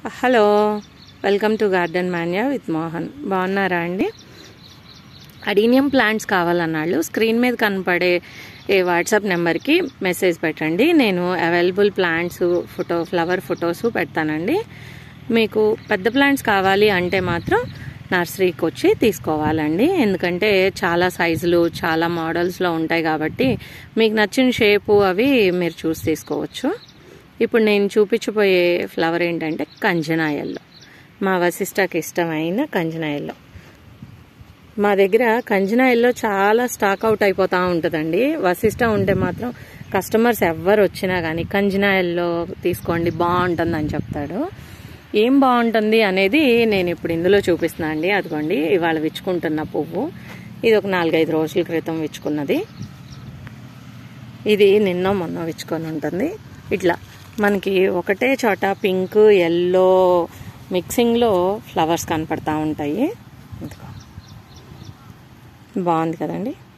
hello welcome to garden Manya with Mohan బాగున్నారా అండి adenium plants కావాలన్నాళ్ళు screen మీద కనపడే ఏ వాట్సాప్ నెంబర్కి మెసేజ్ పెట్టండి నేను available plants photo flower photos పెడతానండి మీకు పెద్ద ప్లాంట్స్ కావాలి అంటే మాత్రం నర్సరీకి వచ్చి తీసుకోవాలండి ఎందుకంటే చాలా సైజులు చాలా మోడల్స్లో ఉంటాయి కాబట్టి మీకు నచ్చిన షేపు అవి మీరు చూసి తీసుకోవచ్చు ఇప్పుడు నేను చూపించబోయే ఫ్లవర్ ఏంటంటే కంజనాయల్లో మా వశిష్టకి ఇష్టమైన కంజనాయల్లో మా దగ్గర కంజనాయిల్లో చాలా స్టాక్ అవుట్ అయిపోతూ ఉంటుందండి వశిష్ట ఉంటే మాత్రం కస్టమర్స్ ఎవ్వరు వచ్చినా కానీ కంజనాయిల్లో తీసుకోండి బాగుంటుంది అని చెప్తాడు ఏం బాగుంటుంది అనేది నేను ఇప్పుడు ఇందులో చూపిస్తున్నా అండి అదిగోండి ఇవాళ విచ్చుకుంటున్న పువ్వు ఇది ఒక నాలుగైదు రోజుల క్రితం విచ్చుకున్నది ఇది నిన్న మొన్న విచ్చుకొని ఉంటుంది ఇట్లా మనకి ఒకటే చోట పింక్ ఎల్లో మిక్సింగ్లో ఫ్లవర్స్ కనపడతా ఉంటాయి ఇదిగో బాగుంది కదండి